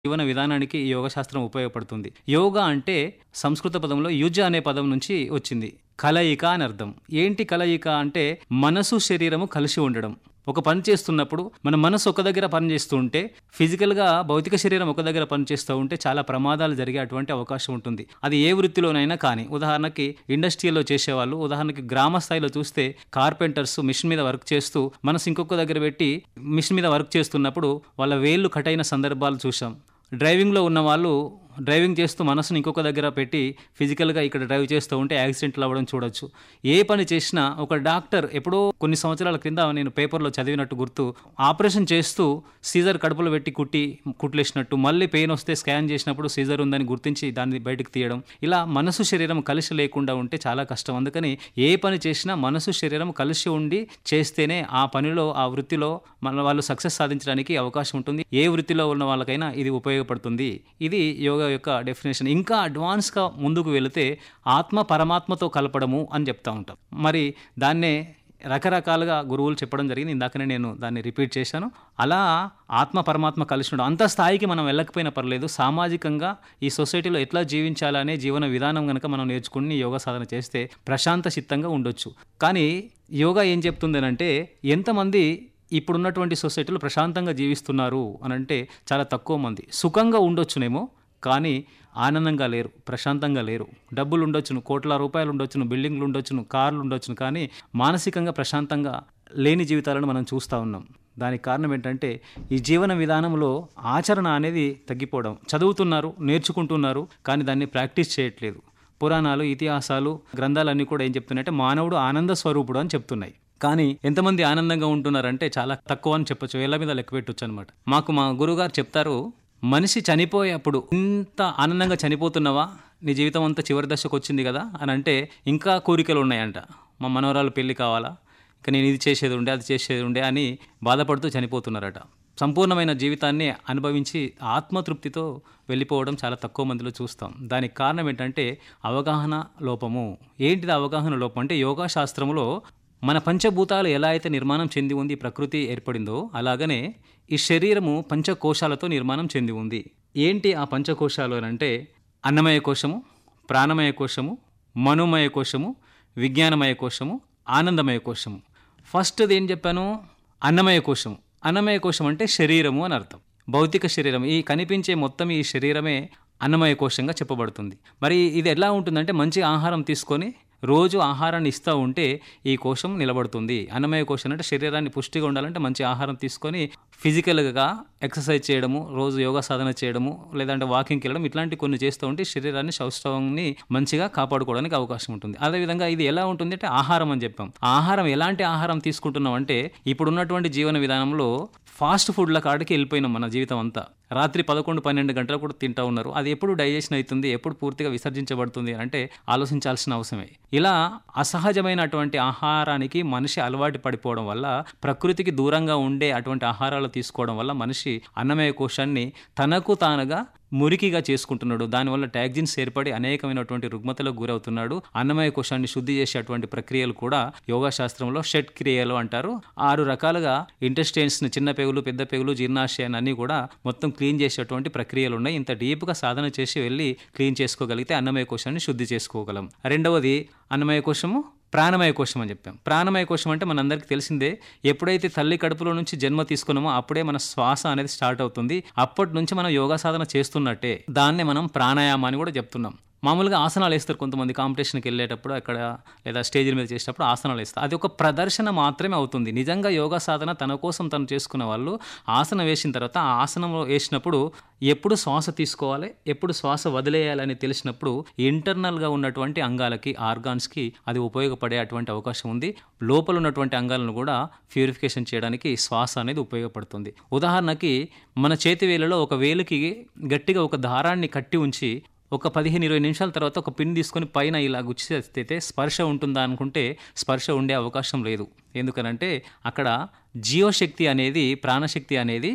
జీవన విధానానికి ఈ యోగ శాస్త్రం ఉపయోగపడుతుంది యోగా అంటే సంస్కృత పదంలో యుజ అనే పదం నుంచి వచ్చింది కలయిక అని అర్థం ఏంటి కలయిక అంటే మనసు శరీరము కలిసి ఉండడం ఒక పని చేస్తున్నప్పుడు మన మనసు ఒక దగ్గర పని చేస్తూ ఉంటే ఫిజికల్గా భౌతిక శరీరం ఒక దగ్గర పని చేస్తూ ఉంటే చాలా ప్రమాదాలు జరిగే అటువంటి అవకాశం ఉంటుంది అది ఏ వృత్తిలోనైనా కానీ ఉదాహరణకి ఇండస్ట్రీలో చేసేవాళ్ళు ఉదాహరణకి గ్రామ స్థాయిలో చూస్తే కార్పెంటర్స్ మిషన్ మీద వర్క్ చేస్తూ మనసు ఇంకొక దగ్గర పెట్టి మిషన్ మీద వర్క్ చేస్తున్నప్పుడు వాళ్ళ వేళ్ళు కట్ అయిన సందర్భాలు చూసాం డ్రైవింగ్లో ఉన్న వాళ్ళు డ్రైవింగ్ చేస్తూ మనసుని ఇంకొక దగ్గర పెట్టి ఫిజికల్గా ఇక్కడ డ్రైవ్ చేస్తూ ఉంటే యాక్సిడెంట్లు అవ్వడం చూడొచ్చు ఏ పని చేసినా ఒక డాక్టర్ ఎప్పుడో కొన్ని సంవత్సరాల క్రింద నేను పేపర్లో చదివినట్టు గుర్తు ఆపరేషన్ చేస్తూ సీజర్ కడుపులో పెట్టి కుట్టి కుట్లేసినట్టు మళ్ళీ పెయిన్ వస్తే స్కాన్ చేసినప్పుడు సీజర్ ఉందని గుర్తించి దాన్ని బయటకు తీయడం ఇలా మనసు శరీరం కలిసి లేకుండా ఉంటే చాలా కష్టం అందుకని ఏ పని చేసినా మనసు శరీరం కలిసి ఉండి చేస్తేనే ఆ పనిలో ఆ వృత్తిలో మన వాళ్ళు సక్సెస్ సాధించడానికి అవకాశం ఉంటుంది ఏ వృత్తిలో ఉన్న వాళ్ళకైనా ఇది ఉపయోగపడుతుంది ఇది యోగా యొక్క డెఫినేషన్ ఇంకా అడ్వాన్స్గా ముందుకు వెళితే ఆత్మ పరమాత్మతో కలపడము అని చెప్తా ఉంటాం మరి దాన్నే రకరకాలుగా గురువులు చెప్పడం జరిగింది ఇందాకనే నేను దాన్ని రిపీట్ చేశాను అలా ఆత్మ పరమాత్మ కలిసి ఉండడం అంత స్థాయికి మనం వెళ్ళకపోయినా పర్లేదు సామాజికంగా ఈ సొసైటీలో ఎట్లా జీవించాలనే జీవన విధానం కనుక మనం నేర్చుకుని యోగా సాధన చేస్తే ప్రశాంత చిత్తంగా ఉండొచ్చు కానీ యోగా ఏం చెప్తుంది అంటే ఎంతమంది ఇప్పుడున్నటువంటి సొసైటీలో ప్రశాంతంగా జీవిస్తున్నారు అని అంటే చాలా తక్కువ మంది సుఖంగా ఉండొచ్చునేమో కానీ ఆనందంగా లేరు ప్రశాంతంగా లేరు డబ్బులు ఉండొచ్చును కోట్ల రూపాయలు ఉండొచ్చును బిల్డింగ్లు ఉండొచ్చును కార్లు ఉండొచ్చును కానీ మానసికంగా ప్రశాంతంగా లేని జీవితాలను మనం చూస్తూ ఉన్నాం దానికి కారణం ఏంటంటే ఈ జీవన విధానంలో ఆచరణ అనేది తగ్గిపోవడం చదువుతున్నారు నేర్చుకుంటున్నారు కానీ దాన్ని ప్రాక్టీస్ చేయట్లేదు పురాణాలు ఇతిహాసాలు గ్రంథాలన్నీ కూడా ఏం చెప్తున్నాయంటే మానవుడు ఆనంద స్వరూపుడు అని చెప్తున్నాయి కానీ ఎంతమంది ఆనందంగా ఉంటున్నారంటే చాలా తక్కువ అని చెప్పొచ్చు వేల మీద లెక్క పెట్టొచ్చు అనమాట మాకు మా గురుగారు చెప్తారు మనిషి చనిపోయేప్పుడు ఇంత ఆనందంగా చనిపోతున్నావా నీ జీవితం అంతా చివరి దశకు వచ్చింది కదా అని అంటే ఇంకా కోరికలు ఉన్నాయంట మా మనవరాలు పెళ్లి కావాలా ఇక నేను ఇది చేసేది ఉండే అది చేసేది ఉండే అని బాధపడుతూ చనిపోతున్నారట సంపూర్ణమైన జీవితాన్ని అనుభవించి ఆత్మతృప్తితో వెళ్ళిపోవడం చాలా తక్కువ మందిలో చూస్తాం దానికి కారణం ఏంటంటే అవగాహన లోపము ఏంటిది అవగాహన లోపం అంటే యోగా శాస్త్రంలో మన పంచభూతాలు ఎలా అయితే నిర్మాణం చెంది ఉంది ప్రకృతి ఏర్పడిందో అలాగనే ఈ శరీరము పంచకోశాలతో నిర్మాణం చెంది ఉంది ఏంటి ఆ పంచకోశాలు అని అంటే అన్నమయ కోశము ప్రాణమయ కోశము మనోమయ కోశము విజ్ఞానమయ కోశము ఆనందమయ కోశము ఫస్ట్ది ఏం చెప్పాను అన్నమయ కోశము అన్నమయ కోశం అంటే శరీరము అని అర్థం భౌతిక శరీరం ఈ కనిపించే మొత్తం ఈ శరీరమే అన్నమయ కోశంగా చెప్పబడుతుంది మరి ఇది ఎలా ఉంటుందంటే మంచి ఆహారం తీసుకొని రోజు ఆహారాన్ని ఇస్తూ ఉంటే ఈ కోశం నిలబడుతుంది అన్నమయ కోశం అంటే శరీరాన్ని పుష్టిగా ఉండాలంటే మంచి ఆహారం తీసుకొని ఫిజికల్గా ఎక్సర్సైజ్ చేయడము రోజు యోగా సాధన చేయడము లేదంటే వాకింగ్కి వెళ్ళడం ఇట్లాంటి కొన్ని చేస్తూ ఉంటే శరీరాన్ని సౌష్ఠవాన్ని మంచిగా కాపాడుకోవడానికి అవకాశం ఉంటుంది అదేవిధంగా ఇది ఎలా ఉంటుంది అంటే ఆహారం అని చెప్పాం ఆహారం ఎలాంటి ఆహారం తీసుకుంటున్నాం అంటే ఇప్పుడున్నటువంటి జీవన విధానంలో ఫాస్ట్ ఫుడ్ల కాడికి వెళ్ళిపోయినాం మన జీవితం అంతా రాత్రి పదకొండు పన్నెండు గంటలు కూడా తింటూ ఉన్నారు అది ఎప్పుడు డైజెషన్ అవుతుంది ఎప్పుడు పూర్తిగా విసర్జించబడుతుంది అంటే ఆలోచించాల్సిన అవసరమే ఇలా అసహజమైనటువంటి ఆహారానికి మనిషి అలవాటు పడిపోవడం వల్ల ప్రకృతికి దూరంగా ఉండే అటువంటి ఆహారాలు తీసుకోవడం వల్ల మనిషి అన్నమయ కోశాన్ని తనకు తానుగా మురికిగా చేసుకుంటున్నాడు దానివల్ల ట్యాగ్జిన్స్ ఏర్పడి అనేకమైనటువంటి రుగ్మతలకు గురవుతున్నాడు అన్నమయ కోశాన్ని శుద్ధి చేసేటువంటి ప్రక్రియలు కూడా యోగా శాస్త్రంలో షట్ క్రియలు అంటారు ఆరు రకాలుగా ఇంటెస్టైన్స్ చిన్న పెగులు పెద్ద పెగులు జీర్ణాశయాన్ని అన్ని కూడా మొత్తం క్లీన్ చేసేటువంటి ప్రక్రియలు ఉన్నాయి ఇంత డీప్గా సాధన చేసి వెళ్ళి క్లీన్ చేసుకోగలిగితే అన్నమయ కోశాన్ని శుద్ధి చేసుకోగలం రెండవది అన్నమయ కోశము ప్రాణమయ కోశం అని చెప్పాం ప్రాణమయ కోశం అంటే మనందరికీ తెలిసిందే ఎప్పుడైతే తల్లి కడుపులో నుంచి జన్మ తీసుకున్నామో అప్పుడే మన శ్వాస అనేది స్టార్ట్ అవుతుంది అప్పటి నుంచి మనం యోగా సాధన చేస్తున్నట్టే దాన్నే మనం ప్రాణాయామం అని కూడా చెప్తున్నాం మామూలుగా ఆసనాలు వేస్తారు కొంతమంది కాంపిటీషన్కి వెళ్ళేటప్పుడు అక్కడ లేదా స్టేజ్ల మీద చేసేటప్పుడు ఆసనాలు వేస్తారు అది ఒక ప్రదర్శన మాత్రమే అవుతుంది నిజంగా యోగా సాధన తన కోసం తను చేసుకున్న వాళ్ళు ఆసనం వేసిన తర్వాత ఆ ఆసనం వేసినప్పుడు ఎప్పుడు శ్వాస తీసుకోవాలి ఎప్పుడు శ్వాస వదిలేయాలని తెలిసినప్పుడు ఇంటర్నల్గా ఉన్నటువంటి అంగాలకి ఆర్గాన్స్కి అది ఉపయోగపడే అటువంటి అవకాశం ఉంది లోపల ఉన్నటువంటి అంగాలను కూడా ప్యూరిఫికేషన్ చేయడానికి శ్వాస అనేది ఉపయోగపడుతుంది ఉదాహరణకి మన చేతి వేలలో ఒక వేలుకి గట్టిగా ఒక దారాన్ని కట్టి ఉంచి ఒక పదిహేను ఇరవై నిమిషాల తర్వాత ఒక పిన్ తీసుకొని పైన ఇలా గుచ్చితే స్పర్శ ఉంటుందా అనుకుంటే స్పర్శ ఉండే అవకాశం లేదు ఎందుకనంటే అక్కడ జీవశక్తి అనేది ప్రాణశక్తి అనేది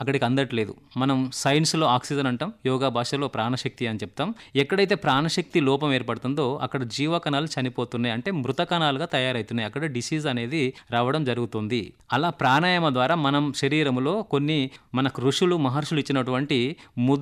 అక్కడికి అందట్లేదు మనం సైన్స్లో ఆక్సిజన్ అంటాం యోగా భాషలో ప్రాణశక్తి అని చెప్తాం ఎక్కడైతే ప్రాణశక్తి లోపం ఏర్పడుతుందో అక్కడ జీవ కణాలు చనిపోతున్నాయి అంటే మృత కణాలుగా తయారవుతున్నాయి అక్కడ డిసీజ్ అనేది రావడం జరుగుతుంది అలా ప్రాణాయామ ద్వారా మనం శరీరంలో కొన్ని మనకు ఋషులు మహర్షులు ఇచ్చినటువంటి ముద్ర